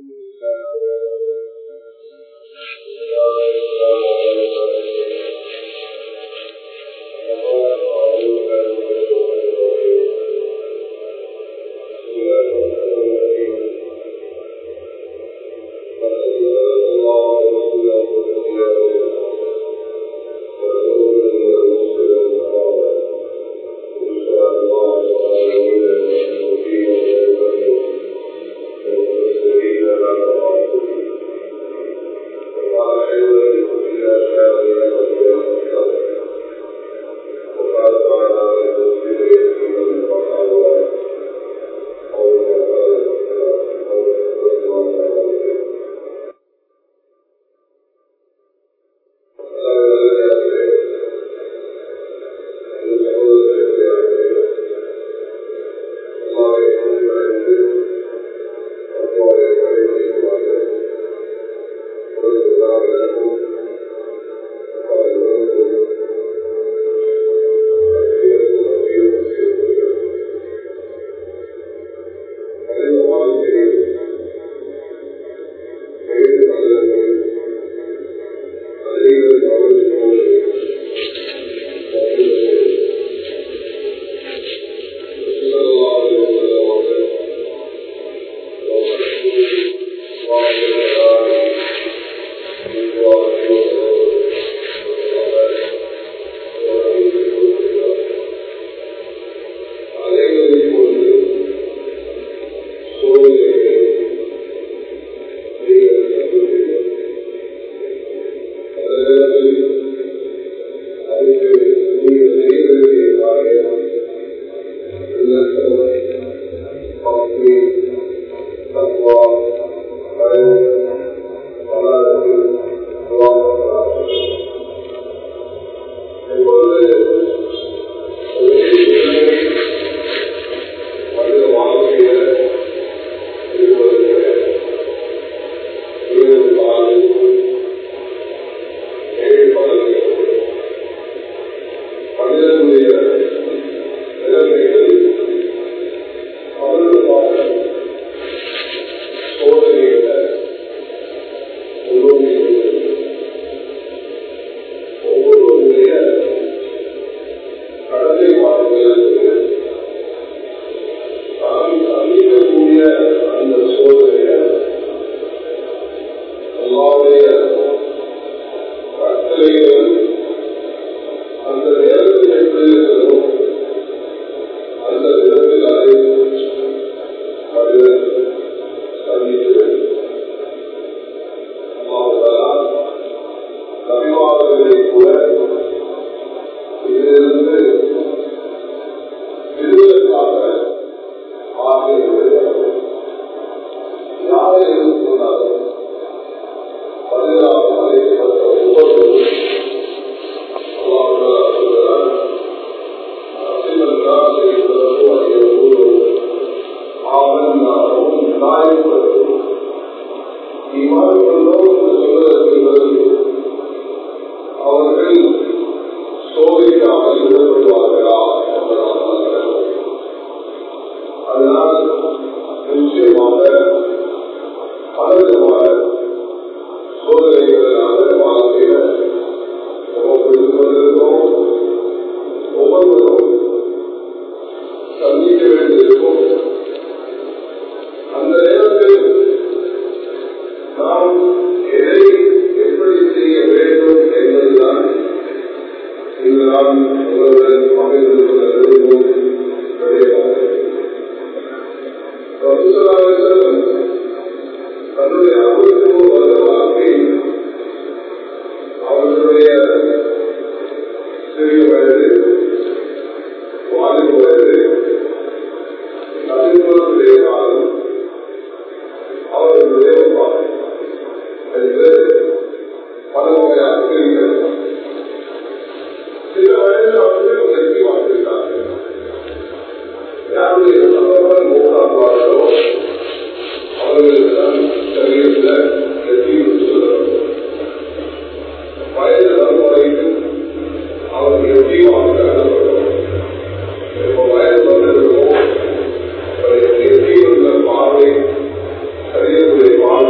பார்வை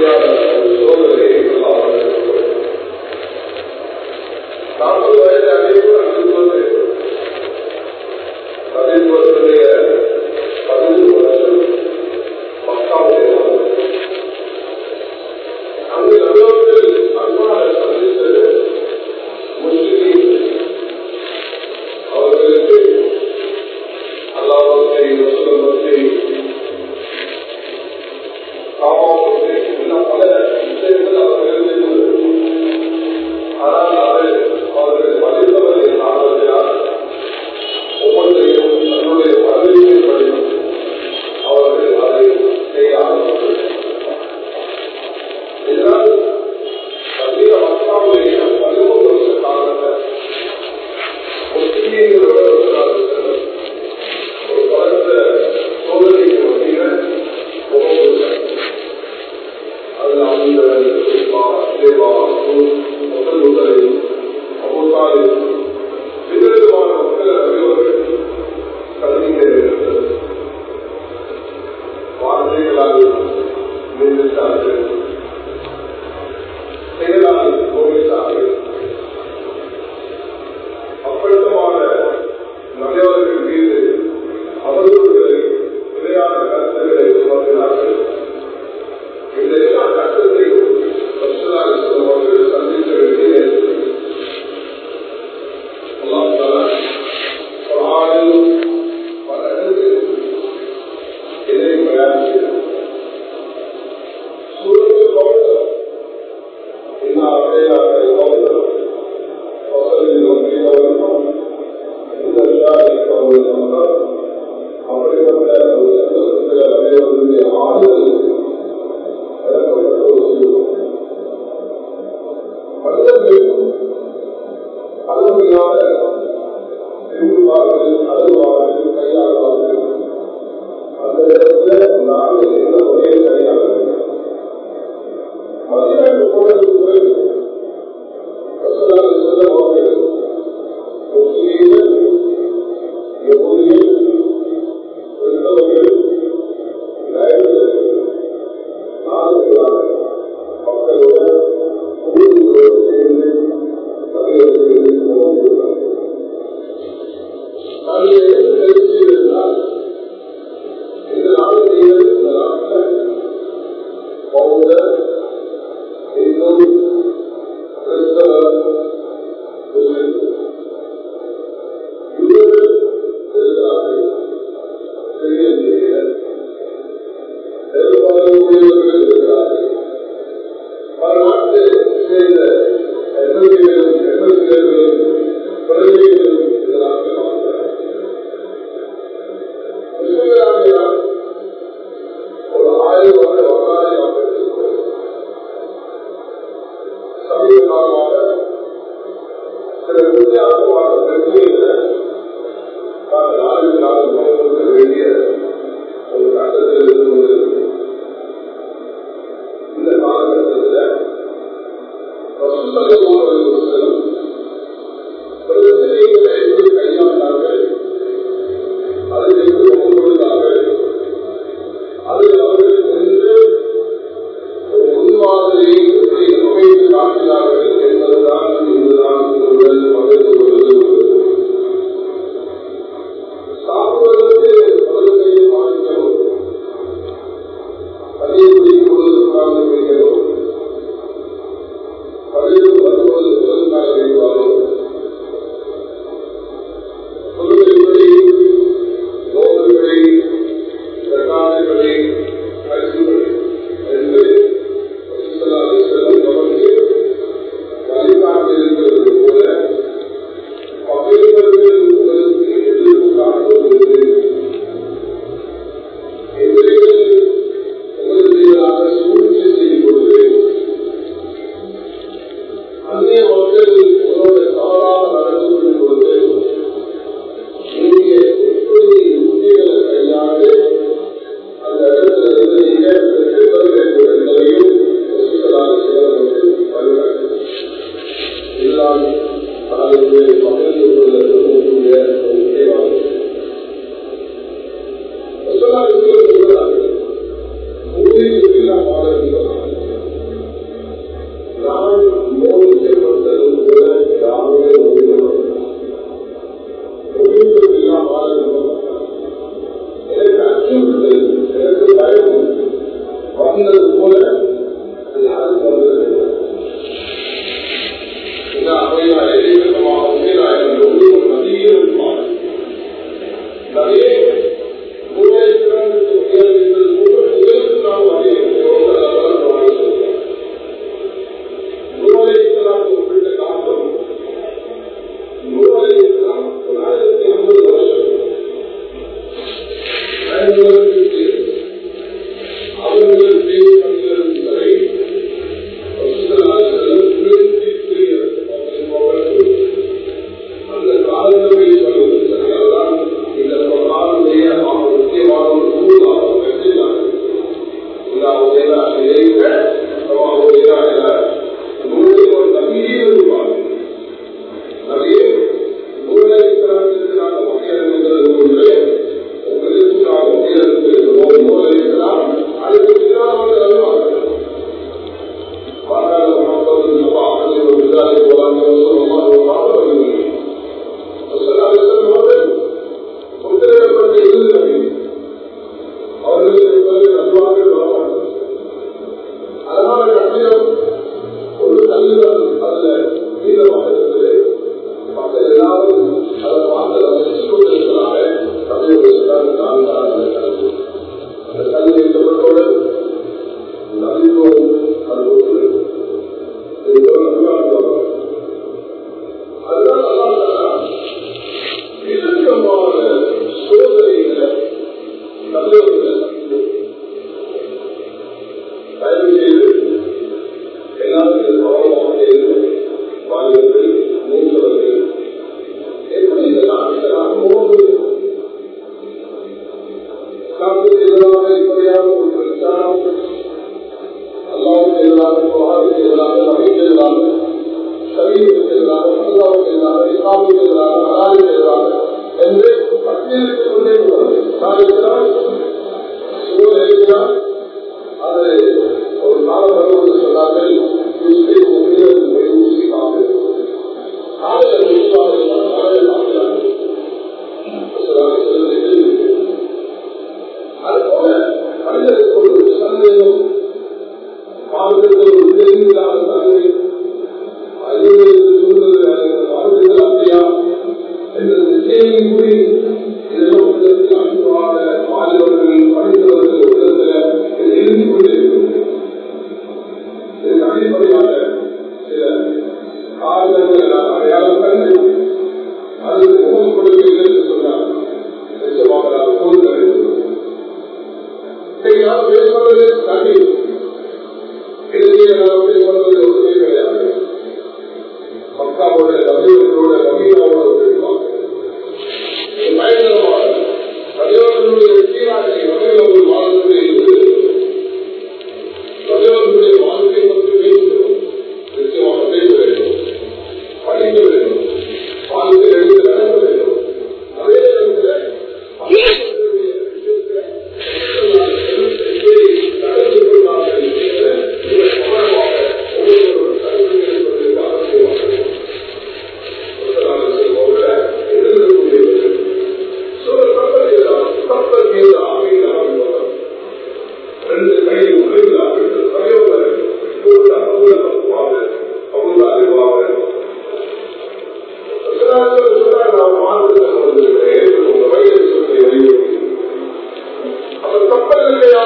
அப்படியான சோதனையை நாற்பது வயது அடைவு அனுபவது பதினொருடைய பதினஞ்சு வருஷம் மக்காவுடைய அங்கு நல்லவர்கள் அன்பான சந்தித்தது முஸ்லிம் அவர்களுக்கு அல்லாஹத்தை வசனத்தை காப்பாற்றுவதை இன்னும் பல விஷயங்கள் அவர்கள் இருந்தது ஆனால் அது அவர்கள் மதித்தவர்களை காணவில்லையால் ஒவ்வொன்றையும் தன்னுடைய மனதின்படி அவர்கள் அதை செய்ய ஆரம்பித்தது இதனால் அதிக மக்காவுடைய பதிமூன்று வருஷ காலத்தில் முஸ்லீம்களோட ஒரு பலத்த சோதனைக்கு மத்தியில் முகம் அதில் அவங்க தேவா முதல் முதலில் அபூசாலி விதவிதமான மக்கள் அறிவர்கள் சந்திக்க நேர்ந்தது வார்த்தைகளால் நின்றுட்டார்கள் செயலால் கோவித்தார்கள் அப்பழுத்தமான நல்லவர்கள் மீது அவர்களுடைய நிலையான கருத்துக்களை சுமத்தினார்கள் இந்த எல்லா கருத்தையும் அவர்கள் சந்திக்க வேண்டிய பல இடங்களில் இதை பிரயாணிக்கிறது சூழலுக்கு கவனம் என்ன அடையாள கவனம் வசதியில் ஒன்றிய கவனம் இந்த விழாவை கவனம் அப்படிப்பட்ட ஒரு சந்தோஷத்தில் அடைவதற்குரிய ஆறுதல் மனிதர்கள் அருமையான திருவார்கள் அருவார்கள் கையாளுவார்கள் அந்த இடத்துல நாங்கள் எந்த முறையை கிடையாது மதிநாட்டு போனதுக்கு செல்லவர்கள் முஸ்லீம்கள் யகுதிகள் கிறிஸ்தவர்கள் நாடுகளாக மக்களோட ஊர்களோடு சேர்ந்து இந்த நாடுகளில் இந்த நாட்டில் பௌத்த இந்து கிறிஸ்தவ முஸ்லிம் இவர்கள் இருக்கிறார்கள் சிறிய எண்ணிக்கையில் பெரும்பாலானவர்கள் இருக்கிறார்கள் பல நாட்டை சேர்ந்த எம்எல்ஏகளும் எம்எல்ஏகளும் பிரதிநிதிகளும் இந்த நாட்டில் வாழ்கிறார்கள் முஸ்லிம்களாகியால் ஒரு ஆயிரம் வருட வரலாறை நாம் எடுத்துக்கொள்வோம் சமீப காலமாக சில வித்தியாசமான பிரச்சனைகளை நான் நாளுக்கு நாள் பயன்படுத்த வேண்டிய ஒரு கட்டத்தில் இருந்து கொண்டிருக்கிறேன் இந்த காலகட்டத்தில் வசூசலம் பிரச்சனைகளை எப்படி கையாண்டார்கள் அதில் எப்படி முகம் கொடுத்தார்கள் அதில் அவர்கள் சென்று ஒரு முன்மாதிரியை எப்படி அமைத்து காட்டினார்கள் என்பதுதான் இதுதான் உங்கள் பகிர்ந்து கொள்வது சாப்பிடுவதற்கு அவர்களை மாற்றணும் தண்ணீர் குடிக்கும் பொழுது உட்கார்ந்து குடிக்கணும் பள்ளியில் வரும்போது பிறந்தால் வைப்பாரோ சொல்லுபடி நோக்குகளை பிரகாரங்களை அரிசிகளை என்று செல்லும் நமக்கு வழிகாட்டிருக்கிறது போல பகைவர்கள் உங்களுக்கு எதிர்ப்பு காட்டுவது எதிரிகள் உங்களுக்கு எதிராக சூழ்ச்சி செய்யும் பொழுது அந்நிய மக்கள் உங்களோட தவறாக நடந்து கொள்ளும் பொழுது நீங்க எப்படி உண்மைகளை கையாண்டு அந்த இடத்துல இருந்து நீங்க தயவு செய்து எல்லாரும் இது கவனமாக செய்து வாலிபர்கள் மூத்தவர்கள் எப்படி இந்த நாட்டில் நாம் மூன்று காப்பிற்கு எதிராக இப்படியாக ஒரு பிரச்சாரம் அல்லாவுக்கு எதிராக குரானுக்கு எதிராக நபிக்கு எதிராக சரீரத்துக்கு எதிராக அல்லாவுக்கு எதிராக இஸ்லாமுக்கு எதிராக அலாவுக்கு எதிராக என்று பட்டியலிட்டுக் கொண்டே போவது சாதிக்கிறார் சூழல் இருக்கிறார் அது ஒரு காலம் வருவது சொன்னார்கள் ஊசி உண்மையில் போய் ஊசி காப்பது காலையில் ஊசாக காலையில் காக்கிறார்கள் அதுபோல மனிதருக்கு ஒரு சந்தேகம் மாவட்டத்தில் ஒரு தெரிவில்லாத தன்மை மாவட்டத்தில் அப்படியா என்ற கேள்வி கூறி இதெல்லாம் உள்ளத்தில் அன்பான மாணவர்கள் படித்தவர்கள் உள்ளத்தில் எழுதி கொண்டிருக்கிறது இதற்கு அடிப்படையான சில காரணங்கள் நான் அடையாளம் கண்டு அது முகம் கொள்கைகள் என்று சொன்னார் நிச்சயமாக நான் பொருள் யார் பேசுவது தனி இறுதியை நாம் பேசுவது ஒன்றுமே கிடையாது மக்காவோட நபிகளோட நவீனோட தெரிவாங்க பயங்கரமான நபிகளுடைய வெற்றியாளரை நபிகள் வாழ்க்கை இருந்து நபிகளுடைய வாழ்க்கை பற்றி பேசுகிறோம் நிச்சயமாக பேச வேண்டும் படிக்க வேண்டும் வாழ்க்கை எழுதி நடக்க வேண்டும் அதே நேரத்தில் அவர் கப்பல் இல்லையா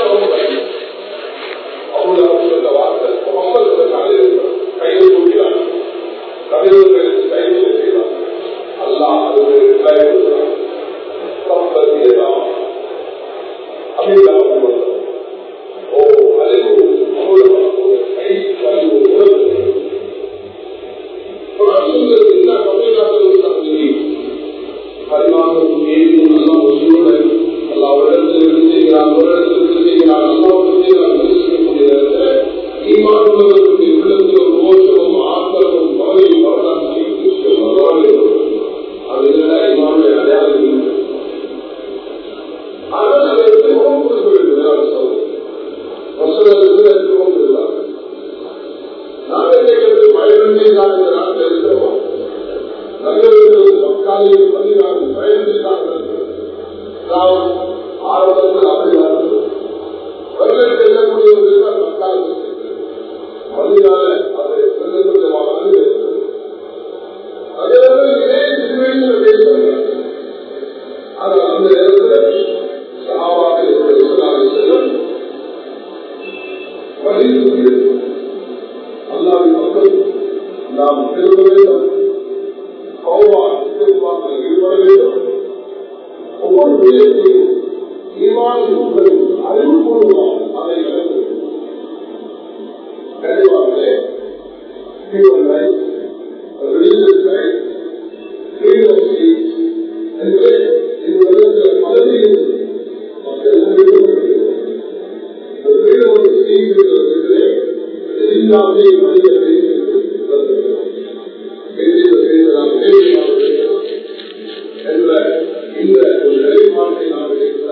அவங்க அவங்க வார்த்தை மக்கள் கையில் கூட்டினார் கவிதைகள் கைது செய்தார் அல்லாஹ் அது கைவிடுகிறார் கப்பல் ஏதான் அப்படிதான் ஓ அழைப்பு கை கல்வி உணவு எல்லா தமிழ்நாட்டில் தகுதி பரிமாற்றம் ஏதும் நல்லா ஒரு சூழல் எல்லா இடத்திலிருந்து செய்கிறான் ஒரு இடத்திலிருந்து செய்கிறான் அல்லாவுக்கு செய்கிறான் ஈமானுடைய உள்ளத்தில் ஒரு மோசமும் ஆத்திரமும் கவலையும் வரலாம் அது ஈமானுடைய அடையாளம் இல்லை ஆனால் அதை திரும்பவும் கொடுக்கிறது வசனத்துக்கு திரும்பவும் இருந்தார் நாங்கள் கேட்கிறது பயணமே தான் இந்த நாட்டில் இருக்கிறோம் நகரத்தில் மக்காலில் பதினாறு பயணத்திற்காக நாம் ஆரம்பத்தில் அப்படிதான் வருடம் செல்லக்கூடியவர்கள் மக்காலுக்கு பதினால அது கொஞ்சமாக அதே இதே சிறுவையில் பேசுகிறாங்க ஆனால் அந்த நேரத்தில் சகாபாக்களுடைய செல்லும் மதிப்பு அல்லாவின் மக்கள் நாம் திரும்ப வேண்டும் ஈடுபட வேண்டும் ஒவ்வொரு விஷயத்தையும் ஈமான் அறிவுபூர்வமாக அதை இழந்து கண்டிப்பாகவே human rights, religious rights, freedom of speech, என்று இது உலகத்தில் பதவியில் மக்கள் ஈடுபடுகிறார்கள். இந்த freedom of speech என்பது இல்லாமே மனிதர்களை என்ற இந்த ஒரு நிலைப்பாட்டை நாம்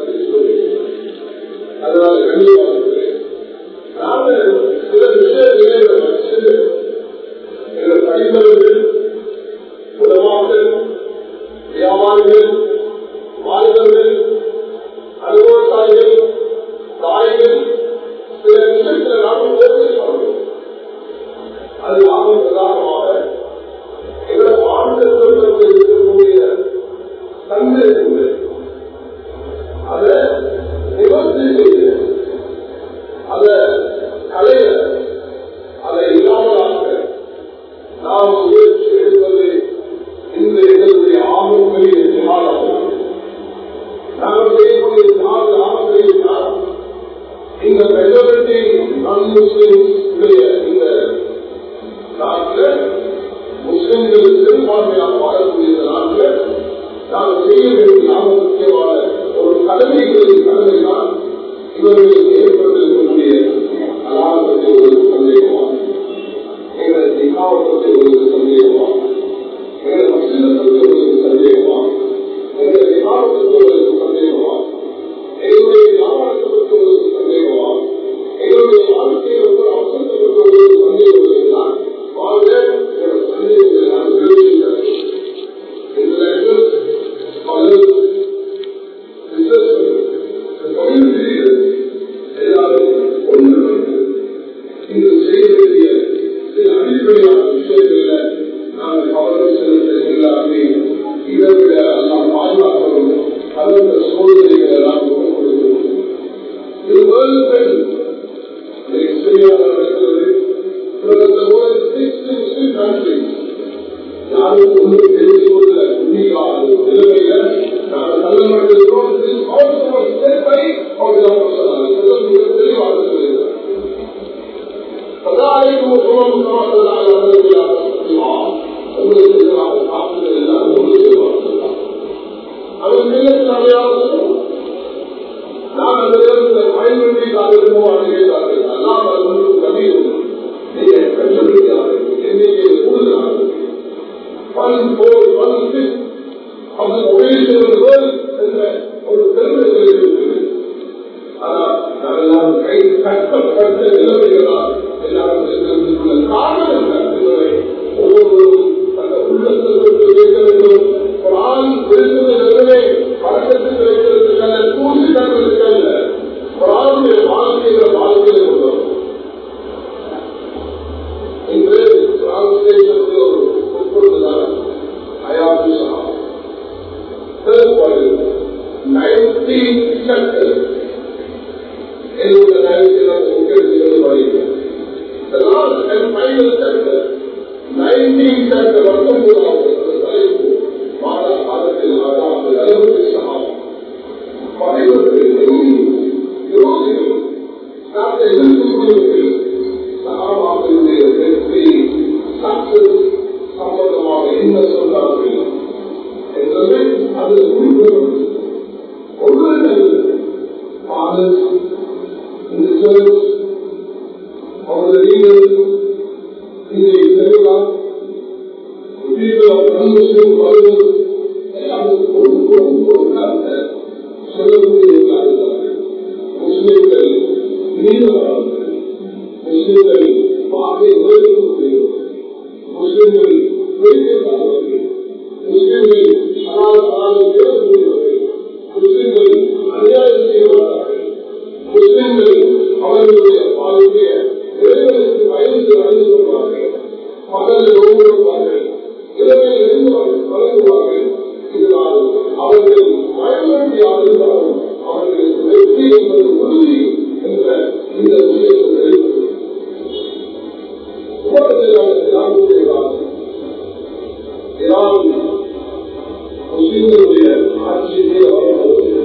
அதனால் கண்டிப்பாக நாங்கள் சில விஷயங்களை வச்சு எங்கள் படிப்பவர்கள் உலமாக்கள் வியாபாரிகள் மாணவர்கள் அனுபவசாலிகள் தாய்கள் சில விஷயத்தில் நாங்கள் பேசுகிறோம் அது ஆகும் பிரதானமாக எங்கள் ஆண்டத்தில் இருக்கக்கூடிய சந்தேகங்கள் அதை நிவர்த்தி செய்து முஸ்லிம்களுடைய இந்த நாட்டில் முஸ்லிம்கள் பெரும்பான்மையாக வாழக்கூடிய இந்த நாட்டில் நாம் செய்ய வேண்டிய நாம முக்கியமான ஒரு கடமைகளின் கடமை தான் இவர்களுக்கு ஏற்பட்டிருக்கக்கூடிய அலால் பற்றி ஒரு சந்தேகமா எங்களை திகாவை பற்றி ஒரு சந்தேகமா எங்களை மசித பற்றி ஒரு சந்தேகமா எங்களை திகாவை பற்றி ஒரு சந்தேகமா எங்களுடைய வியாபாரத்தை பற்றி ஒரு சந்தேகமா எங்களுடைய வாழ்க்கையை ஒரு அவசரத்தை பற்றி ஒரு சந்தேகம் இருந்தால் வாழ்க என்ற சந்தேகத்தை நான் தெரிவிக்கிறேன் இதில் பல எல்லாரும் ஒன்று இந்த செய்ய வேண்டிய சில அடிப்படையான விஷயங்கள்ல நாங்கள் கவனம் செலுத்த எல்லாருமே இதை விட நாம் பாதுகாக்கணும் அந்த சூழ்நிலைகளை நாம் கொடுக்கணும் இது வேர்ல்ட் ட்ரெண்ட் சரியாக நடக்கிறது யாரும் ஒன்று தெரிந்து கொள்ள முடியாத நிலைமையில நாங்கள் தள்ளப்பட்டிருக்கிறோம் தெளிவாக சொல்லுகிறார் فذلكم الامم كما صلى على النبي الله உங்களுக்கு எதிராக தாக்குதல் எல்லாம் ஒன்று செய்வார்கள் அவர் செய்யக்கூடிய நான் அந்த நேரத்தில் பயன்படுத்தி காத்திருப்போம் கேட்டார்கள் அல்லாம் அது ஒன்று கவியும் நீங்கள் கண்டுபிடிக்கிறார்கள் எண்ணிக்கையில் கூடுதலாக one four one six of the operation of the world என்ற ஒரு பெருமை இருக்கிறது ஆனால் நாமெல்லாம் கை கஷ்டப்பட்ட நிலைமைகளால் எல்லாரும் தெரிந்து காரணம் என்ன என்பதை ஒவ்வொருவரும் அந்த உள்ளத்திற்கு வைக்க வேண்டும் ஒரு ஆண் விரும்புவதே பழக்கத்துக்கு வைக்கிறதுக்கான தூசி தருவதற்கல்ல ஒரு ஆணுடைய வாழ்க்கையில வாழ்க்கையை கொண்டோம் இன்று டிரான்ஸ்லேஷனுக்கு ஒரு உட்பொழுதுதான் அயாபு சஹா நைன்டீன் சென்டர் என்னுடைய நேரத்தில் முக்கியத்துவம் வருகிறது The last and final chapter, 19th chapter, பத்தொன்பதாவது தலைப்பு மாதா காலத்தில் அதாவது அறுபத்தி சமம் படைவர்கள் யோசிகள் நாட்டை எதிர்க்கக்கூடியவர்கள் சகாபாக்களுடைய வெற்றி சக்சஸ் சம்பந்தமாக என்ன சொல்றார்கள் என்பதை அது குறிப்பிடுவது ஒவ்வொரு fathers in the church of the leaders in the Secular, the people of non-Muslim brothers, எல்லாம் ஒரு பொருளாக சொல்லக்கூடிய காரணத்தார்கள் முஸ்லிம்கள் மீனவர்கள் முஸ்லிம்கள் பாகை வேறுபடுத்தக்கூடியவர்கள் முஸ்லிம்கள் வேறுபடாதவர்கள் முஸ்லிம்கள் சரால் சரால் தேடக்கூடியவர்கள் முஸ்லிம்கள் அநியாயம் செய்யப்பட்டார்கள் முஸ்லிம்கள் அவர்களுடைய அவருடைய இறைவனுக்கு பயந்து நடந்து கொள்வார்கள் பகலில் ஓடுவார்கள் இரவில் எழுந்துவார்கள் வழங்குவார்கள் இதனால் அவர்கள் பயன்படுத்தியாக இருந்தாலும் அவர்களுக்கு வெற்றி என்பது உறுதி என்ற இந்த விஷயத்தை தெரிவித்தது உலகத்தில் அவர்கள் யாருடைய ஈரான் முஸ்லிம்களுடைய ஆட்சியை அவர்கள்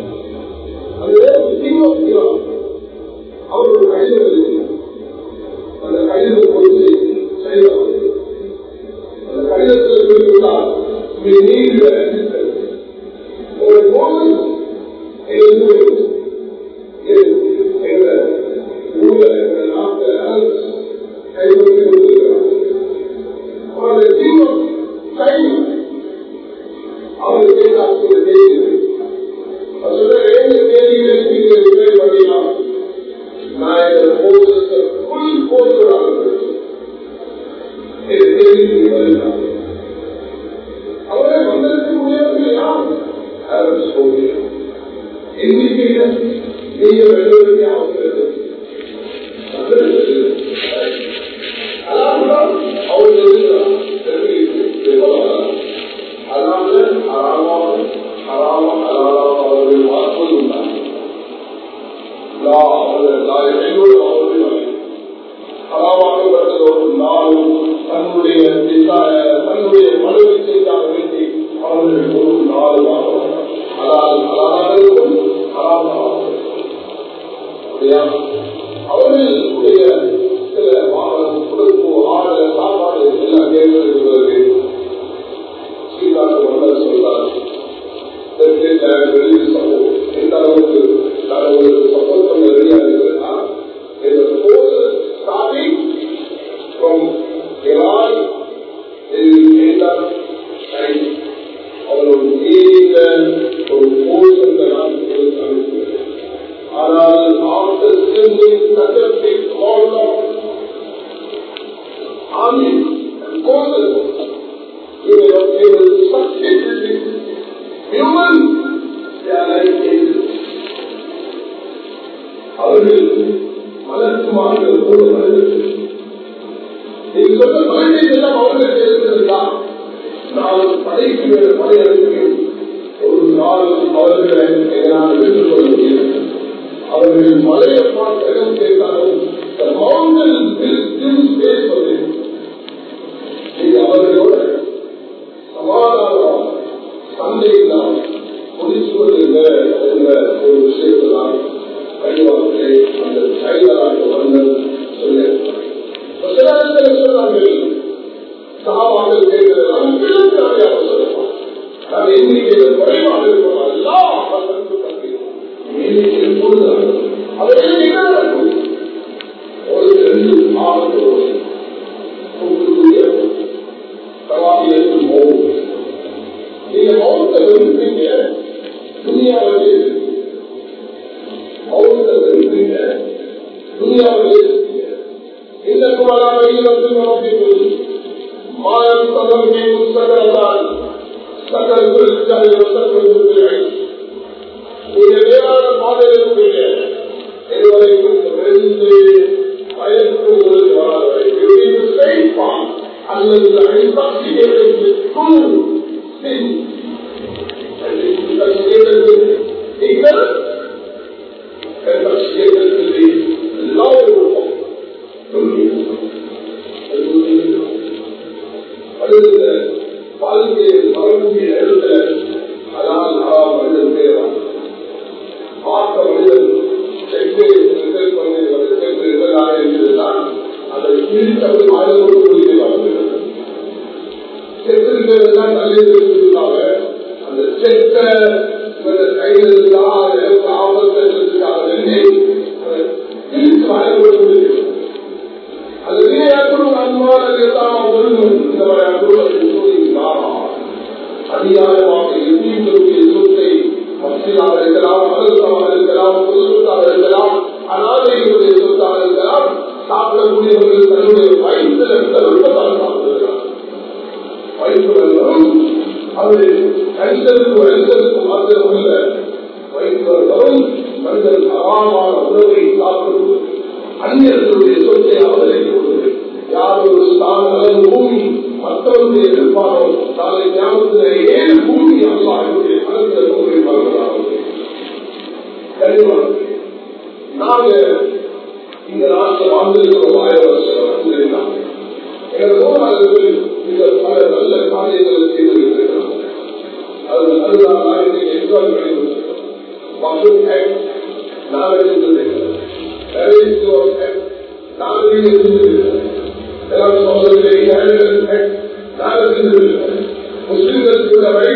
அவர்கள் கைது அந்த கைது கொண்டு செய்வார்கள் அந்த கடிதத்தில் குறிப்பிட்டால் நீங்க ஒரு போது எழுந்து என்ற ஊழ என்ற நாட்டில் கைவிட்டு கொண்டிருக்கிறார் அவருடைய தீவிரம் கைது அவர்கள் கேட்டாக்கூடிய செய்தி சொல்ல ஏழு தேதிகளில் நீங்கள் ரிப்பேர் பண்ணினால் நான் இந்த போலீஸ் ஃபுல் போட்டுறாங்க அவரை வந்திருக்க முடியாது யார் எண்ணிக்கையில நீங்க வெள்ளுவதற்கு அவசரம் அதனால அறாமல் அறாமல் அறாமல் அவர்கள் வாக்குவது உண்டாங்க ஹராமாக்கப்பட்டது ஒரு நாளும் தன்னுடைய தன்னுடைய மனுவிற்காக வேண்டி அவர்கள் ஒரு நாள் அதாவது அதாவது ஹராமாக அப்படியா அவர்களுடைய சில வாகனம் கொடுப்பு ஆடல சாப்பாடு எல்லாம் கேட்பதற்கு ஸ்ரீகாந்த் மன்னர் சொல்றார் வெளியில் சப்போர்ட் எந்த அளவுக்கு நாங்கள் உங்களுக்கு சப்போர்ட் பண்ண ரெடியா இருக்கிறேன்னா இந்த போர் ஸ்டார்டிங் ஃப்ரம் இரான் அவர்கள் நீண்ட ஒரு போர் என்ற நாட்டுக்கு ஆனால் ஆஃப்டர் சட்டத்தை ஆமி கோசல் human they are like angels. அவர்கள் மலர்த்துமார்கள் ஒரு மனிதர்கள் நீங்க சொன்ன மகிழ்ச்சி எல்லாம் அவர்களுக்கு இருந்ததுதான் நான் படைக்கு வேறு படையெடுக்கிறேன் ஒரு நாள் அவர்களை என்னால் எதிர்கொள்ள முடியாது அவர்கள் மலையை பார்த்து இடம் கேட்டாலும் the mountain will still face for them. நீங்க அவர்களோட சமாதானம் சண்டை இல்லாமல் முடிச்சு கொள்ளுங்க என்ற ஒரு விஷயத்தான் கழிவாக்களை அந்த செயலாக மன்னன் சொல்லியிருக்கிறார் சொன்னார்கள் சகாபாக்கள் கேட்கிறதெல்லாம் கிழக்கு சொல்லலாம் நான் எண்ணிக்கையில் குறைவாக இருக்கணும் எல்லாம் எண்ணிக்கையில் கூடுதல் அவர்கள் என்ன நடக்கும் ஒரு ரெண்டு ஆபத்தோடு சவாலியத்தில் போகும் நீங்க மௌத்த விரும்புறீங்க துணியாவிலே இருக்கீங்க மௌத்த விரும்புறீங்க துணியாவிலே இருக்கீங்க இந்த குமராமையில் வந்து நோக்கி மாயம் சதமே சகலதான் சகல் சகல் சகல் நீங்க வேளாண் பாதையில் இருக்கீங்க இதுவரைக்கும் ரெண்டு வயதுக்கு உங்களுக்கு வராது அல்லது அழிப்பாட்சி குழு sin. And it is associated with ignorance and associated with the love of dunya. அடுத்த வாழ்க்கையில் வரக்கூடிய இடத்துல அதான் நாம் மனிதன் பேரான் பார்த்த மனிதன் சென்று ரிசல்ட் பண்ணி வந்து சென்று ரிசல்ட் என்றுதான் அதை பிரித்தவர்கள் ஆயுதோடு கூடிய வாழ்கிறது செத்திருக்கிறதெல்லாம் நல்லிருக்காங்க அந்த செத்த கையில் இருந்தால் ஆபத்தை அது விளையாட்டு அன்பானது எல்லாம் இந்த அதிகாரமாக எண்ணிக்கொள்ளுடைய சொத்தை மசிலாக இருக்கலாம் மதத்தாக இருக்கலாம் புதுசாக இருக்கலாம் அனாதைகளுடைய சொத்தாக இருக்கலாம் சாப்பிடக்கூடியவர்கள் தன்னுடைய வயிற்றில் கருப்பதாக சாப்பிடுகிறார் வயிற்றுவர்களும் அது கணிதற்கு வயசருக்கு மாத்திரம் இல்ல வயிற்றுவர்களும் மனிதன் அறாமான உணவை சாப்பிடுவது அந்நியர்களுடைய சொத்தை அவர்களுக்கு கொடுத்து யார் ஒரு ஸ்தானம் பூமி மற்றவருடைய எதிர்ப்பாரோ நாளை ஞாபகத்தில் ஏழு பூமி அல்லா என்னுடைய கணக்கில் உங்களுடைய மகளாக நாங்க இந்த நாட்டில் வாழ்ந்திருக்கிறோம் ஆயிரம் வருஷம் வந்திருந்தாங்க எங்களுக்கு இந்த பல நல்ல காரியங்களை செய்திருக்கிறாங்க அது அதுதான் நான் இன்னைக்கு என்ஜாய் பண்ணியிருக்கிறோம் மக்கள் நான் இருந்திருக்கிறேன் நான் இருந்திருக்கிறேன் முஸ்லிம்களுக்கு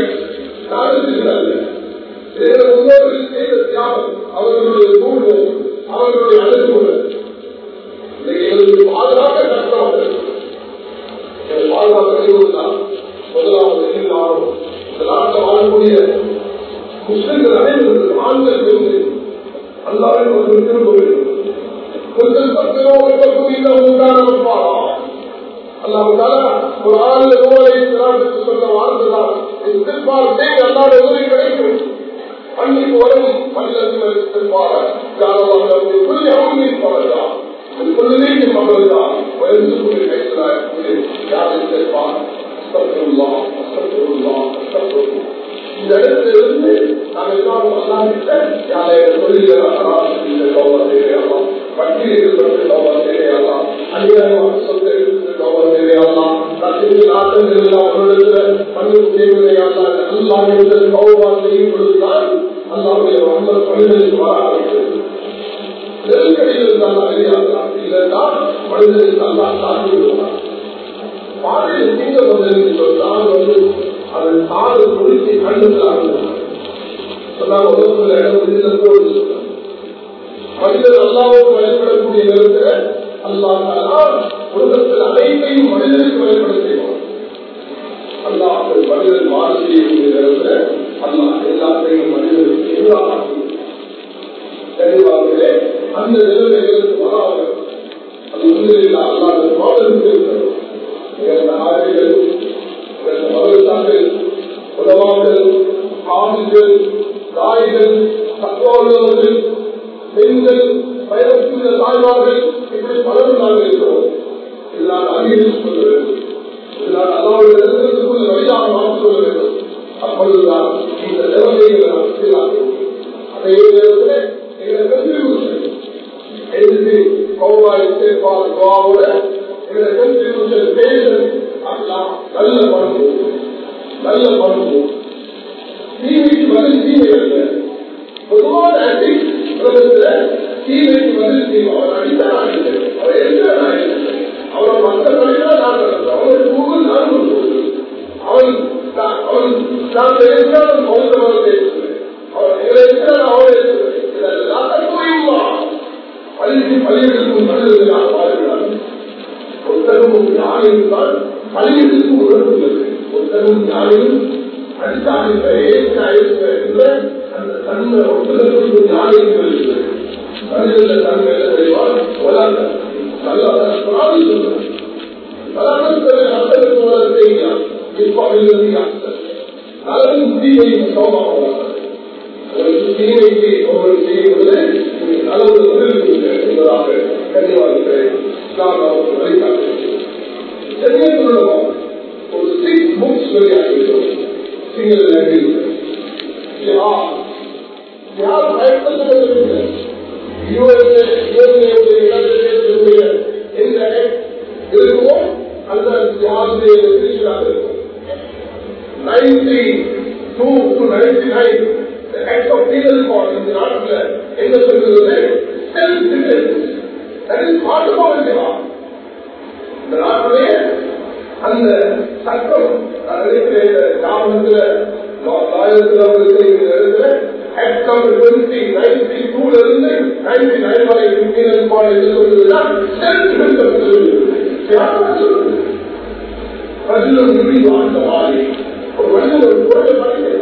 முன்னோர்கள் செய்த தியாகம் அவர்களுடைய கூழ்வு அவர்களுடைய அழைப்பு எங்களுக்கு பாதுகாக்க கஷ்டமாக பாதுகாக்க செய்வதுதான் முதலாவது எல்லாரும் இந்த நாட்டில் வாழக்கூடிய முஸ்லிம்கள் அனைவரும் ஆண்கள் இருந்து அல்லாவின் ஒரு திரும்ப வேண்டும் கொஞ்சம் பத்திரோ இருக்கக்கூடிய இந்த உண்டான பாடம் அல்லாஹால ஒரு ஆண்டு நூலை சொல்ல வாழ்ந்துதான் எதிர்பார் செய்து அல்லாத உதவி கிடைக்கும் மண்ணிற்கு வரும் மனிதர்கள் எதிர்பார யாரெல்லாம் புள்ளி அவங்க பவர்தான் புள்ளிலேக்கு மகள்தான் வயது புள்ளி பேசுகிறார் யார் எதிர்பார் அஸ்தபுல்லா அஸ்தபுல்லா அஸ்தபுல்லா இந்த இடத்துல இருந்து நாம் எல்லாரும் அல்லாமிட்ட யாரை தொழிலாம் இந்த கௌரவம் தேவையாகலாம் பட்டியலில் கௌரவம் தேவையாகலாம் அதிகாரமாக சொந்த எழுத்து கௌரவம் தேவையாகலாம் நாட்டில் நாட்டில் எல்லாம் அவர்களிடத்தில் பங்கு தேவையாகலாம் எல்லாம் இடத்தில் கௌரவம் செய்யும் பொழுதுதான் அல்லாவுடைய மன்னர் பணிகளுக்கு வர ஆரம்பிக்கிறது தான் அறியாதான் இல்லைன்னா மனிதனுக்கு அல்லா சாதி விடுவார் பாதையில் தீங்க வந்ததுன்னு சொன்னால் வந்து அதன் காது குறித்து கண்டுதான் சொன்னாங்க உலகத்தில் இடம் முடிந்த போது மனிதன் அல்லாவுக்கு வழிபடக்கூடிய நேரத்தில் அல்லாஹ் உலகத்தில் அனைத்தையும் மனிதனுக்கு வழிபட செய்வான் அல்லாஹ் மனிதன் மாறு செய்யக்கூடிய நேரத்தில் அல்லாஹ் எல்லாத்தையும் மனிதனுக்கு எதிராக தெளிவாகவே அந்த நிலைமைகளுக்கு வராது அது உண்மையில் அல்லாத மாடலுக்கு இருக்கிறது இரண்டு ஆடைகள் இரண்டு மகளுக்கார்கள் உதவாக்கள் ஆவிகள் தாய்கள் தத்துவர்கள் பெண்கள் பயணக்கூடிய தாய்மார்கள் இப்படி பலரும் நாங்கள் இருக்கிறோம் இதனால் அங்கீகரித்துக் கொள்ள வேண்டும் இதனால் அல்லாவுடைய நிறுவனத்துக்குள்ள வழியாக மாற்றிக் கொள்ள வேண்டும் அப்பொழுதுதான் இந்த நிலைமைகளை நாம் சீராகும் அதே நேரத்தில் எங்களை கல்வி எழுதி கௌவாய் சேர்ப்பார் துவாவோட எங்களை கல்வி பேசன் அதெல்லாம் நல்ல பண்பு நல்ல பண்பு தீமைக்கு பதில் தீமை அல்ல பொதுவான உலகத்துல தீமைக்கு பதில் தீமை அவர் அடித்தான் அவர் எழுதான் அவரை மக்கள் வழியா நான் அவரை கூகுள் நான் அவன் அவன் நான் பேசினாலும் மௌத்தமாக பேசுவேன் அவர் எங்களை இருக்கிறார் அவரை பள்ளிக்கு பள்ளிகளுக்கும் மனிதர்களாக வாழ்கிறார்கள் புத்தகமும் ஞானியும் தான் பள்ளிகளுக்கு உணர்ந்துள்ளது புத்தகமும் ஞானியும் அடித்தாங்க என்ற அந்த தன்மை புத்தகத்திற்கும் ஞானியும் மனிதர்கள் தன்மை என்ன செய்வார் வளர்ந்த நல்ல சொல்றார் நலன் தீமையும் சோமாவாங்க தீமைக்கு ஒருவர் செய்வது அளவு என்பதாக கண்டிப்பாக நான் அவருக்கு வழிகாட்டுகிறேன் சரியா சொல்லணும் ஒரு சிக்ஸ் புக்ஸ் வெளியாகிவிட்டோம் சிங்கிள் லாங்குவேஜ் யார் யார் பயன்படுத்த யுஎஸ்ஏ யுஎஸ்ஏ இடத்திலே எந்த இருக்குமோ அந்த யாருடைய பிரிச்சுதாக இருக்கும் ninety two to ninety nine act of penal court in the நாட்டில் என்ன சொல்கிறது self defense that is part of our law இந்த நாட்டிலே அந்த சட்டம் கிராமத்தில் ஆக்ட் நம்பர் டுவெண்ட்டி நைன்டி டூல இருந்து நைன்டி நைன் வரை பீனல் கோட் என்ன சொல்றதுன்னா செல்ஃப் டிஃபென்ஸ் சொல்லுது பதிலும் நிதி வாழ்ந்த மாதிரி ஒரு மனிதன் ஒரு குறைய படிக்கிறது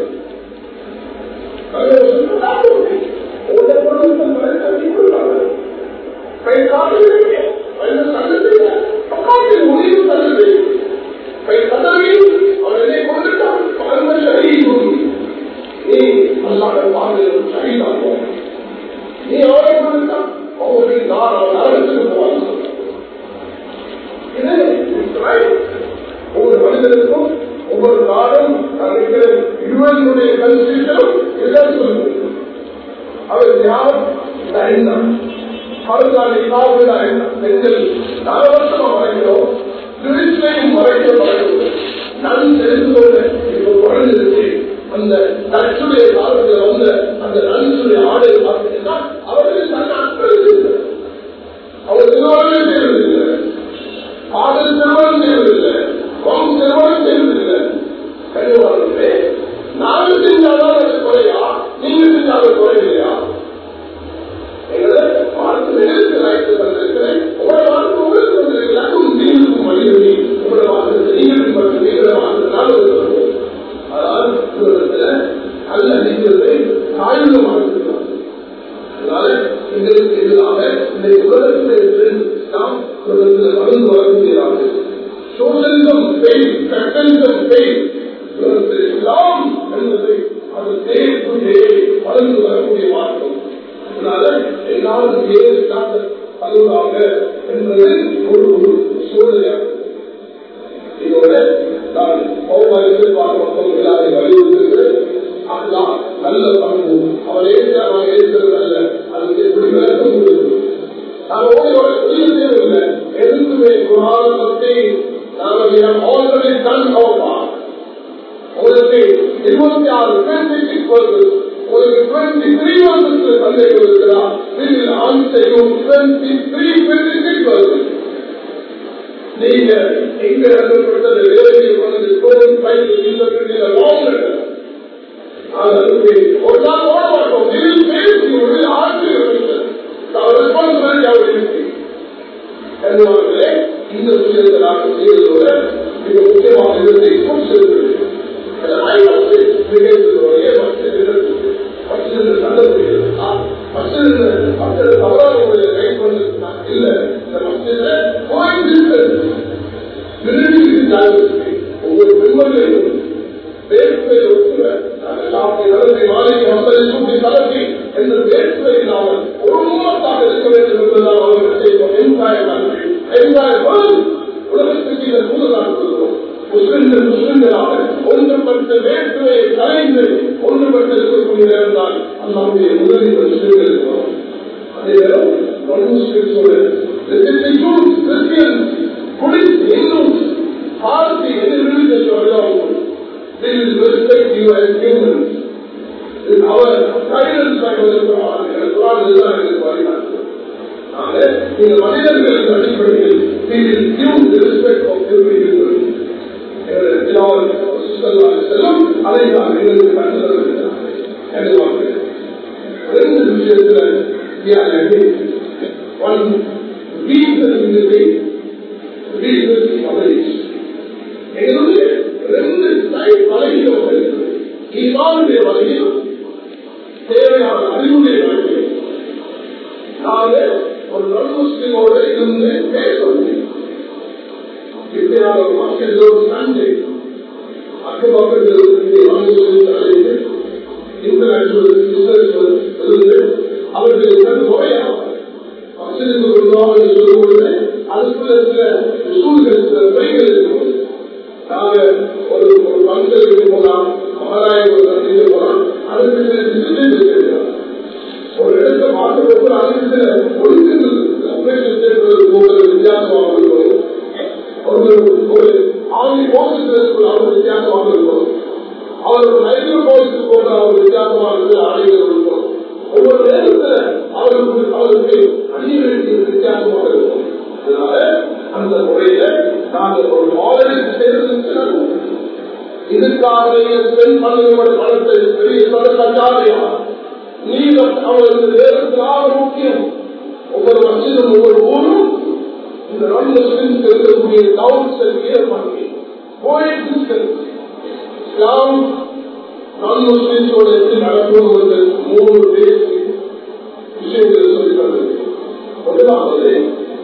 நீ அவரை கொடுத்தா அவங்களுக்கு நான் அவன் நரகத்துக்கு போவாங்க ஒவ்வொரு மனிதனுக்கும் ஒவ்வொரு நாடும் யுஎனுடைய கன்ஸ்டியூஷனும் எல்லாம் சொல்லுது அவர் யார் எண்ணம் அவருக்கான இல்லாத எண்ணம் பெண்கள் நாலு வருஷமா வரைக்கிறோம் திருச்சிலையும் வரைக்கப்படவில்லை நான் தெரிந்து கொள்ள இப்போ குறைஞ்சிருச்சு அந்த நச்சுடைய காலத்தில் வந்த அந்த நன்சுடைய ஆடை பார்த்தீங்கன்னா அவருக்கு தன் அன்பு அவர் திருமணமே செய்வதில்லை காதல் திருமணம் செய்வதில்லை கோம் திருமணம் செய்வதில்லை கருவாளர்களே நாங்கள் செஞ்சாலும் அது குறையா நீங்க செஞ்சாலும் குறையில்லையா எங்களை பார்த்து வெளியிட்டு வாய்ப்பு வந்திருக்கிறேன் உங்களை வாழ்க்கை உங்களுக்கு வந்திருக்கிறாக்கும் நீங்களுக்கும் வழிவழி உங்களை வாழ்க்கை நீங்களும் மற்றும் நீங்களை வாழ்க்கை அதாவது நல்ல நீங்களை ஆயுதமாக இருக்கிறார் அதனால எங்களுக்கு எதிராக இந்த உலகத்தில் நாம் உலகத்தில் வளர்ந்து வரக்கூடியதாக சோசியலிசம் பெயின் கட்டலிசம் பெயின் உலகத்தில் எல்லாம் என்பதை அது தேவைக்குள்ளே வளர்ந்து வரக்கூடிய மாற்றம் அதனால எல்லாரும் ஏற்காக அலுவலாக என்பது ஒரு ஒரு சூழ்நிலையாகும் இதோட நான் பௌமாரிக்கு பார்க்கும் எல்லாரையும் வலியுறுத்துகிறேன் அதுதான் நல்ல பண்பு அவர் ஏற்ற அவன் ஏற்கிறது அல்ல அதுக்கு எப்படி விளக்கம் கொடுக்கணும் நான் ஓடியோட புரிய தேவையில்லை எதுக்குமே குரான் பற்றி நாங்கள் ஆல்ரெடி டன் ஓவா உங்களுக்கு இருபத்தி ஆறு டுவெண்ட்டி சிக்ஸ் வருது உங்களுக்கு டுவெண்ட்டி த்ரீ வருஷத்துல சந்தேகம் இருக்கிறா இதில் ஆண் செய்யும் டுவெண்ட்டி த்ரீ டுவெண்ட்டி சிக்ஸ் நீங்க எங்க எழுதப்பட்டது வேலையில் வந்து கோவில் பயிர் இந்த பெரிய லாங் ஒரு நாள் ஓட மாட்டோம் இதில் பேசி ஒரு ஆசிரியர் ரெஸ்பான்சிபிலிட்டி அவர் இருக்கு கருவாங்களே இந்த விஷயத்தை நாங்கள் செய்வதோட மிக முக்கியமான விதத்தை செல்வது ஒவ்வொரு பெண்மணியும் வேட்பை ஒத்துவ நடத்தை மாளிகை மக்களை சூட்டி கலப்பி என்ற வேட்பை இல்லாமல் ஒருமத்தாக இருக்க வேண்டும் என்பதுதான் அவர்கள் செய்வோம் வெங்காய நன்மை வெங்காய உலகத்துக்கு இதன் மூலதான் கொடுக்கிறோம் முஸ்லிம்கள் முஸ்லிம்களாக ஒன்றுபட்ட வேற்றுமையை கலைந்து ஒன்றுபட்டு இருக்கக்கூடிய நேரம்தான் அல்லாவுடைய முதலில் முஸ்லிம்கள் இருக்கிறோம் அதே நேரம் முஸ்லிம்ஸோடு கிறிஸ்டியன்ஸ் புலிஸ் இந்துஸ் பார்த்தி எதிர்விழுந்த சொல்லுவாங்க They will respect you as humans. In our guidance by the Quran, the Quran is not in the Quran. இந்த மனிதர்களின் அடிப்படையில் we will give the respect of every human. செல்லும் அதை நான் எங்களுக்கு கண்டுதல் ரெண்டு விஷயத்தில் one weakness in the faith, weakness in others. எங்களுடைய ரெண்டு சைட் வலையிலும் ஈமானுடைய வலையிலும் தேவையான அறிவுடைய வலையிலும் நாங்கள் ஒரு நல் முஸ்லிமோடு இருந்து பேச முடியும் இப்படியான ஒரு மக்கள் ஒரு சண்டை அக்க மக்கள் இன்டர்நேஷனல் இருந்து அவர்களுக்கு நோயாக மசிலுக்கு வருவாங்க சொல்லும்போது அதுக்குள்ள சில சூழ்நிலை சில வழிகள் இருக்கும் நாங்க ஒரு ஒரு பங்கலுக்கு போலாம் மகாராயர் சந்திக்க போலாம் அதுக்கு சில டிசிஷன் இருக்கிறோம் ஒரு இடத்தை மாற்றுவது அதுக்கு சில ஒழுங்குகள் ஆபரேஷன் செய்வது போவது வித்தியாசமாக இருக்கும் ஒரு ஒரு ஆர்மி போஸ்டுக்கு அவர் வித்தியாசமாக இருக்கும் அவர் ஒரு லைஃப்ல போஸ்ட் போன்ற அவர் வித்தியாசமாக இருந்து ஆடைகள் இருக்கும் ஒவ்வொரு நேரத்தில் அவருக்கு அவருக்கு அணிய வேண்டிய வித்தியாசமாக இருக்கும் அதனால அந்த முறையில நாங்கள் ஒரு மாடலிங் செய்வது இதுக்காக பெண் மனிதனோட பணத்தை பெரிய சதக்காரியா நீளம் அவருக்கு நேரத்திலாக முக்கியம் ஒவ்வொரு மசிதும் ஒவ்வொரு ஊரும் இந்த ரெண்டு முஸ்லிம்ஸ் இருக்கக்கூடிய கவுன்சில் கிளியர் பண்ணி இஸ்லாம் நான் முஸ்லிம்ஸோட எப்படி நடக்கும் மூணு பேசி விஷயங்கள் சொல்லி தந்தது முதலாவது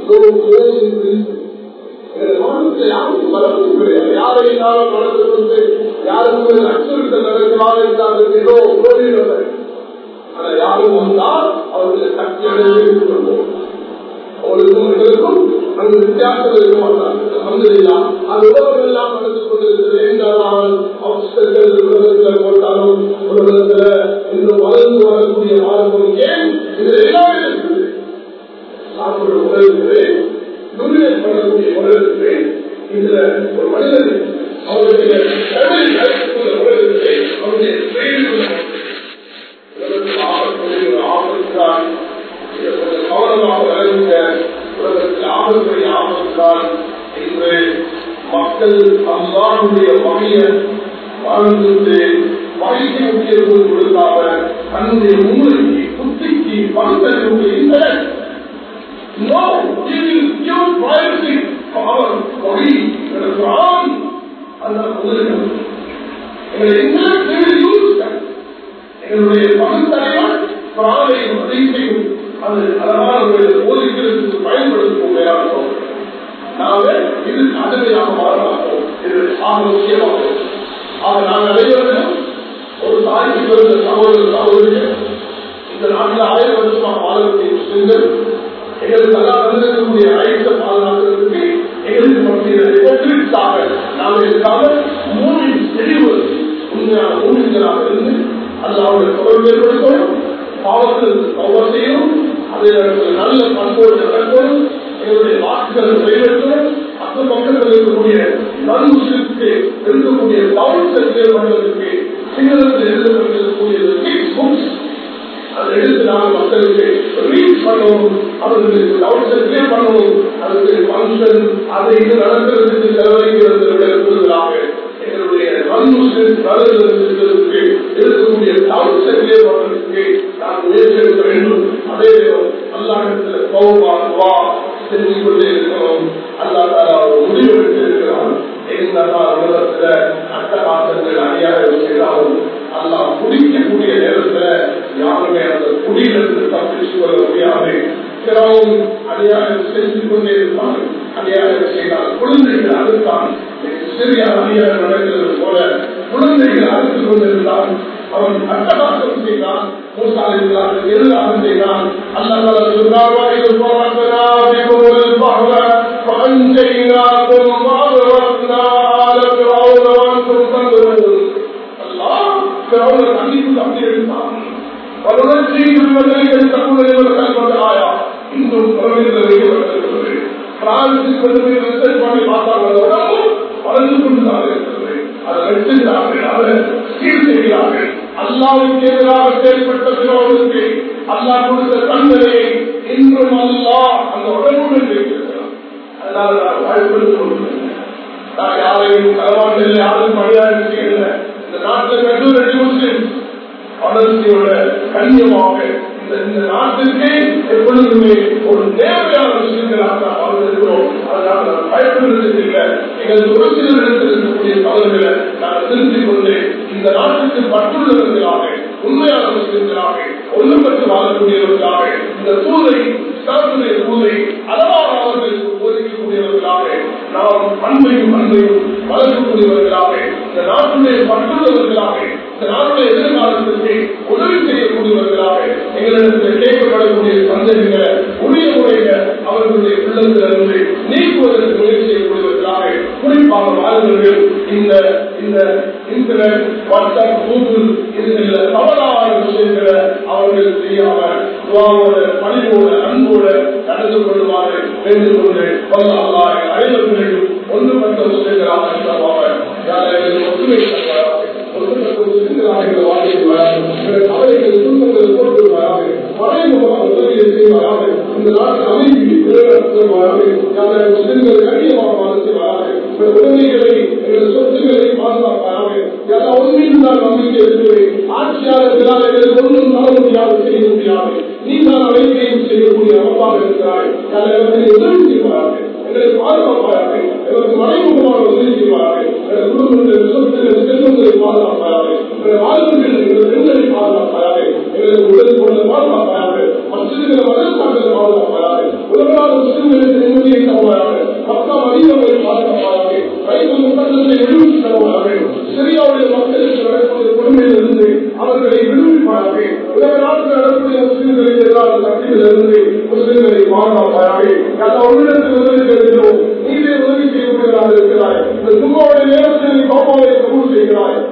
யாரையினாலும் நடந்து யாருக்கு அச்சுறுத்தல் நடக்கிறார் என்றால் ஆனா யாரும் வந்தால் அவர்களுக்கு சக்தி அடைந்து கொள்வோம் அவர்களுக்கும் அந்த வித்தியாசம் இருக்க மாட்டாங்க அந்தலாம் அது உலகம் எல்லாம் நடந்து கொண்டிருக்கிறது என்றால் அவசரங்கள் உலகத்தில் போட்டாலும் உலகத்துல இன்னும் வளர்ந்து வரக்கூடிய மார்க்கம் ஏன் இது எல்லாமே இருக்குது சாப்பிட உணர்வு துணியை பண்ணக்கூடிய உணர்வு இதுல ஒரு மனிதன் அவருடைய உணர்வு அவருடைய ஆபத்தான் கவனமாக வளர்ந்த உலகத்தில் ஆபத்துடைய ஆபத்தான் என்று மக்கள் அல்லாருடைய வகைய வாழ்ந்து வகைக்கு முக்கியத்துவம் கொடுக்காம தன்னுடைய மூளைக்கு புத்திக்கு பகுத்தறிவுக்கு இந்த No, he will give privacy for our body. The Quran and the Muslim. எங்களை English they will use that. எங்களுடைய பகுத்தறிவால் பிராணையும் அதிசையும் அது அழகான முறையில் போதிக்கிறதுக்கு பயன்படுத்தும் வேளாண் நாங்கள் இது அடிமையாக மாறமாட்டோம் இது ஆக முக்கியமாகும் ஆக நாங்கள் அனைவரும் ஒரு தாய்க்கு பிறந்த சகோதர சகோதரிகள் இந்த நாட்டில் ஆயிரம் வருஷமாக வாழக்கூடிய முஸ்லிம்கள் எங்களுக்கு எல்லாம் வந்திருக்கக்கூடிய ஐக்கிய பாதுகாக்கிறதுக்கு எங்களுக்கு மத்தியாக நாம் இருக்காம மூணு தெளிவு உண்மையான மூலிகளாக இருந்து அது அவருடைய தொடர்பு ஏற்படுத்தணும் பாவத்தில் கவர் செய்யணும் அதை நல்ல பண்போடு நடக்கணும் எங்களுடைய வாக்குகளை நிறைவேற்றணும் மற்ற மக்கள் இருக்கக்கூடிய நன் முஸ்லிம்க்கு இருக்கக்கூடிய கவனத்தை கிளியர் பண்ணுவதற்கு சிங்களத்தில் எழுதப்பட்டிருக்கக்கூடிய சிக்ஸ் புக்ஸ் அதை எடுத்து நாங்கள் மக்களுக்கு ரீச் பண்ணணும் அவர்களுக்கு டவுட்ஸை கிளியர் பண்ணணும் அதுக்கு ஃபங்க்ஷன் அதை இது நடத்துறதுக்கு செலவழிக்கிறது விட கூடுதலாக எங்களுடைய non-Muslim brothers and sisters-க்கு இருக்கக்கூடிய doubts-ஐ clear பண்றதுக்கு நாம் முயற்சி எடுக்க வேண்டும். அதே நேரம் அல்லாஹ்விடத்தில் தௌபா, துஆ செஞ்சு கொண்டே இருக்கணும். அல்லாஹ் தஆலா ஒரு முடிவு எடுத்திருக்கிறான். என்னதான் உலகத்துல அட்டகாசங்கள் அநியாயம் செய்தாலும் அல்லாஹ் குடிக்கக்கூடிய நேரத்துல யாருமே அந்த குடியிலிருந்து தப்பிச்சு கொள்ள முடியாது பிறவும் அநியாயம் செஞ்சு கொண்டே இருப்பாங்க அநியாயம் செய்தால் குழந்தைகள் அறுத்தான் சிறிய அநியாயம் நடக்கிறது போல குழந்தைகள் அறுத்து கொண்டிருந்தான் அவன் அட்டகாசம் செய்தான் மூசாலில்லாத எதிராக செய்தான் அல்லா சொன்னார் வாயில் பறக்கனாபிக்கும் البحر فأنجيناكم وأغرقنا آل فرعون وأنتم تنظرون الله فرعون கண்டிப்பு தப்பி எடுத்தான் وننجيكم من ذلك تكون لمن خلفك آية இன்னும் குறைந்த வைக்கப்பட்டிருக்கிறது பிரான்சில் கொண்டு போய் ரிசர்ச் பண்ணி பார்த்தாங்க வளர்ந்து கொண்டுதான் இருக்கிறது அதை வெட்டுகிறார்கள் அதை சீர் செய்கிறார்கள் அல்லாவுக்கு எதிராக செயல்பட்ட பிறவர்களுக்கு அல்லாஹ் கொடுத்த தண்டனையை இன்றும் அல்லாஹ் அந்த உடனுடன் வைத்திருக்கிறார் அதனால நான் வாழ்க்கை நான் யாரையும் களவாண்டில் யாரும் மரியாதை செய்யல இந்த நாட்டில் மெஜூரிட்டி முஸ்லிம் வளர்ச்சியோட கண்ணியமாக இந்த இந்த நாட்டிற்கு எப்பொழுதுமே ஒரு தேவையான விஷயங்களாக நாம் வாழ்ந்திருக்கிறோம் அதனால் நான் பயப்படுறது இல்லை எங்களது ஒரு சிலர் இருக்கக்கூடிய தவறுகளை நான் திருத்திக் கொண்டு இந்த நாட்டுக்கு பற்றுள்ளவர்களாக உண்மையான முஸ்லிம்களாக ஒன்றுபட்டு வாழக்கூடியவர்களாக இந்த தூதை இஸ்லாமுடைய தூதை அளவான அவர்களுக்கு போதிக்கக்கூடியவர்களாக நாம் அன்பையும் அன்பையும் வளர்க்கக்கூடியவர்களாக இந்த நாட்டுடைய பற்றுள்ளவர்களாக இந்த நாட்டுடைய எதிர்காலத்திற்கு உதவி செய்யக்கூடியவர்களாக எங்களிடத்தில் கேட்கப்படக்கூடிய சந்தேகங்களை உரிய முறையில அவர்களுடைய உள்ளத்திலிருந்து நீக்குவதற்கு முயற்சி செய்யக்கூடியவர்களாக குறிப்பாக வாழ்வர்கள் இந்த இந்த இன்டர்நெட் வாட்ஸ்அப் கூகுள் இதுல தவறான விஷயங்களை அவர்கள் செய்யாம துவாவோட பணிவோட அன்போட நடந்து கொள்ளுமாறு வேண்டுக் கொண்டு வல்ல அல்லாஹ் அனைவர்களையும் ஒன்றுபட்ட விஷயங்களாக இருந்தவாக ஒற்றுமை ஒன்றுபட்ட விஷயங்களாக இந்த வாழ்க்கையில் வராது அவர்கள் துன்பங்கள் போட்டு வராது மறைமுகமாக உதவியை செய்வாராக இந்த நாட்டில் அமைதி நிலைநிறுத்துவாராக முஸ்லிம்கள் கண்ணியமாக வாழ்ந்து வராது உதவிகளை எங்கள் சொத்துக்களை பாதுகாப்பாராக எல்லா உண்மையும் தான் நம்பிக்கை இருக்கிறது ஆட்சியாளர்களால் எங்களுக்கு ஒன்றும் நம்ப முடியாது செய்ய முடியாது நீ தான் அனைத்தையும் செய்யக்கூடிய அமைப்பாக இருக்கிறாய் எங்களுக்கு உதவி செய்வாராக எங்களை பாதுகாப்பாராக எங்களுக்கு மறைமுகமாக உதவி செய்வாராக எங்கள் குடும்பங்கள் சொத்துக்கள் செல்வங்களை பாதுகாப்பாராக எங்கள் வாழ்வுகள் எங்கள் பெண்களை பாதுகாப்பாராக எங்களுக்கு உடல் கொண்ட பாதுகாப்பாராக மசிதிகளை மதத்தாக்களை பாதுகாப்பாராக உலகளால் முஸ்லிம்களுக்கு நிம்மதியை தருவாராக மக்கா மனிதர்களை பாதுகாப்பாராக ரைவல் முகத்தை எழுதி தருவாராக சிரியாவுடைய மக்களுக்கு நடக்கூடிய கொடுமையிலிருந்து அவர்களை விடுவிப்பாராக உலக நாட்டில் நடக்கூடிய முஸ்லிம்களுக்கு எதிரான சக்திகளிலிருந்து முஸ்லிம்களை பாதுகாப்பாராக எல்லா உன்னிடத்தில் உதவி கிடைக்கிறோம் நீங்களே உதவி செய்யக்கூடியவராக இருக்கிறாய் இந்த சும்மாவுடைய